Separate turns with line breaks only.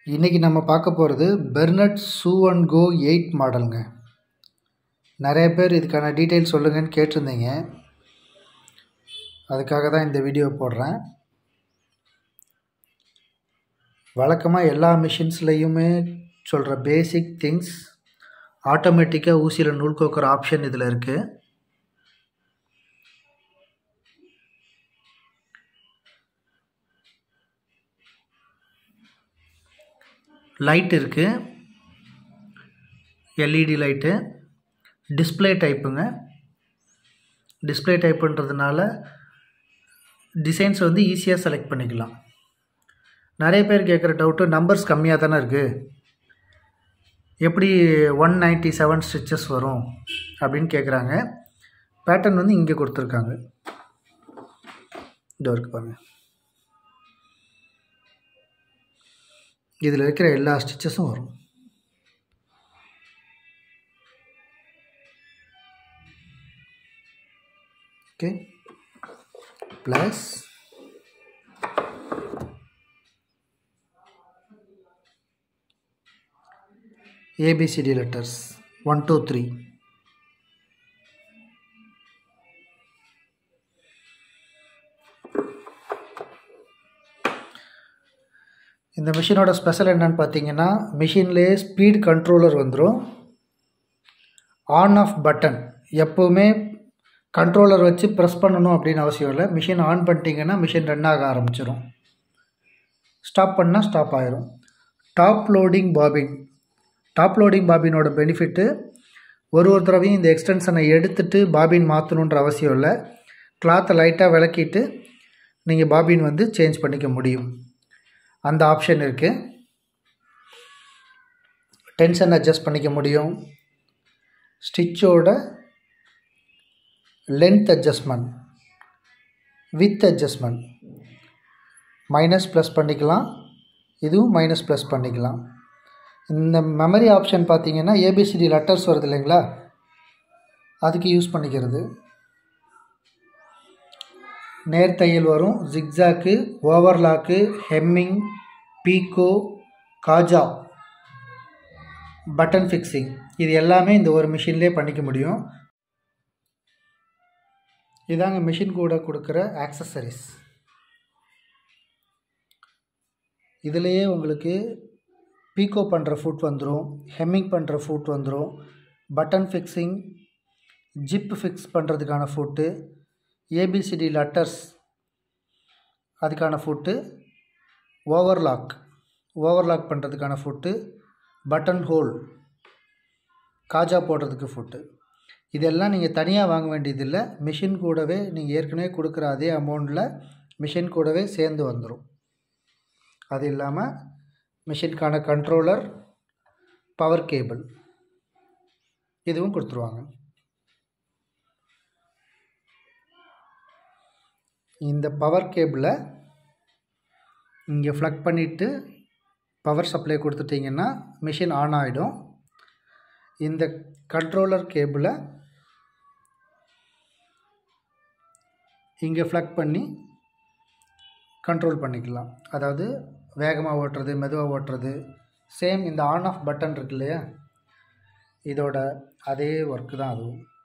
இன்றைக்கி நம்ம பார்க்க போகிறது பெர்னட் சூ அண்ட் கோ எயிட் மாடலுங்க நிறைய பேர் இதுக்கான டீட்டெயில் சொல்லுங்கன்னு கேட்டிருந்தீங்க அதுக்காக தான் இந்த வீடியோ போடுறேன் வழக்கமாக எல்லா மிஷின்ஸ்லேயுமே சொல்கிற பேசிக் திங்ஸ் ஆட்டோமேட்டிக்காக ஊசியில் நூல் கோக்குற ஆப்ஷன் இதில் இருக்குது லைட் இருக்குது எல்இடி லைட்டு டிஸ்பிளே டைப்புங்க டிஸ்பிளே டைப்புன்றதுனால டிசைன்ஸ் வந்து ஈஸியாக செலக்ட் பண்ணிக்கலாம் நிறைய பேர் கேட்குற டவுட்டு நம்பர்ஸ் கம்மியாக தானே இருக்குது எப்படி ஒன் நைன்ட்டி செவன் ஸ்டிச்சஸ் வரும் அப்படின்னு கேட்குறாங்க பேட்டர்ன் வந்து இங்கே கொடுத்துருக்காங்க இதோ இருக்கு பாருங்கள் இதில் இருக்கிற எல்லா ஸ்டிச்சஸும் வரும் okay plus ABCD letters one two three இந்த மிஷினோட ஸ்பெஷல் என்னன்னு பார்த்தீங்கன்னா மிஷின்லேயே ஸ்பீட் கண்ட்ரோலர் வந்துடும் ஆன் ஆஃப் பட்டன் எப்போவுமே கண்ட்ரோலர் வச்சு ப்ரெஸ் பண்ணணும் அப்படின்னு அவசியம் இல்லை மிஷின் ஆன் பண்ணிட்டீங்கன்னா மிஷின் ரன் ஆக ஆரம்பிச்சிடும் ஸ்டாப் பண்ணால் ஸ்டாப் ஆயிரும் top loading bobbin top loading பாபினோட பெனிஃபிட்டு ஒரு ஒரு தடவையும் இந்த எக்ஸ்டென்ஷனை எடுத்துட்டு பாபின் மாற்றணுன்ற அவசியம் இல்லை கிளாத்தை லைட்டாக விளக்கிட்டு நீங்கள் பாபின் வந்து சேஞ்ச் பண்ணிக்க முடியும் அந்த ஆப்ஷன் இருக்குது டென்ஷன் அட்ஜஸ்ட் பண்ணிக்க முடியும் ஸ்டிச்சோட length adjustment with adjustment minus plus பண்ணிக்கலாம் இதுவும் மைனஸ் ப்ளஸ் பண்ணிக்கலாம் இந்த மெமரி ஆப்ஷன் பார்த்தீங்கன்னா ஏபிசிடி லெட்டர்ஸ் வருது இல்லைங்களா அதுக்கு யூஸ் பண்ணிக்கிறது நேர்தையல் வரும் ஜிக்ஸாக்கு ஓவர்லாக்கு ஹெம்மிங் பீக்கோ காஜா பட்டன் ஃபிக்ஸிங் இது எல்லாமே இந்த ஒரு மிஷின்லேயே பண்ணிக்க முடியும் இதாங்க மிஷின் கூட கொடுக்குற ஆக்சசரிஸ் இதுலேயே உங்களுக்கு பீக்கோ பண்ணுற ஃபுட் வந்துடும் ஹெம்மிங் பண்ணுற ஃபுட் வந்துடும் பட்டன் ஃபிக்ஸிங் ஜிப் ஃபிக்ஸ் பண்ணுறதுக்கான ஃபுட்டு ஏபிசிடி லெட்டர்ஸ் அதுக்கான ஃபுட்டு ஓவர்லாக் ஓவர்லாக் பண்ணுறதுக்கான ஃபுட்டு பட்டன் ஹோல் காஜா போடுறதுக்கு ஃபுட்டு இதெல்லாம் நீங்கள் தனியாக வாங்க வேண்டியதில்லை மிஷின் கூடவே நீங்கள் ஏற்கனவே கொடுக்குற அதே அமௌண்ட்டில் மிஷின் கூடவே சேர்ந்து வந்துடும் அது இல்லாமல் மிஷினுக்கான கண்ட்ரோலர் பவர் கேபிள் இதுவும் கொடுத்துருவாங்க இந்த பவர் கேபிளை இங்கே ஃப்ளக் பண்ணிவிட்டு பவர் சப்ளை கொடுத்துட்டிங்கன்னா மிஷின் ஆன் ஆகிடும் இந்த கண்ட்ரோலர் கேபிளை இங்கே ஃப்ளக் பண்ணி கண்ட்ரோல் பண்ணிக்கலாம் அதாவது வேகமாக ஓட்டுறது மெதுவாக ஓட்டுறது சேம் இந்த ஆன் ஆஃப் பட்டன் இருக்கு இல்லையா இதோட அதே ஒர்க்கு தான் அதுவும்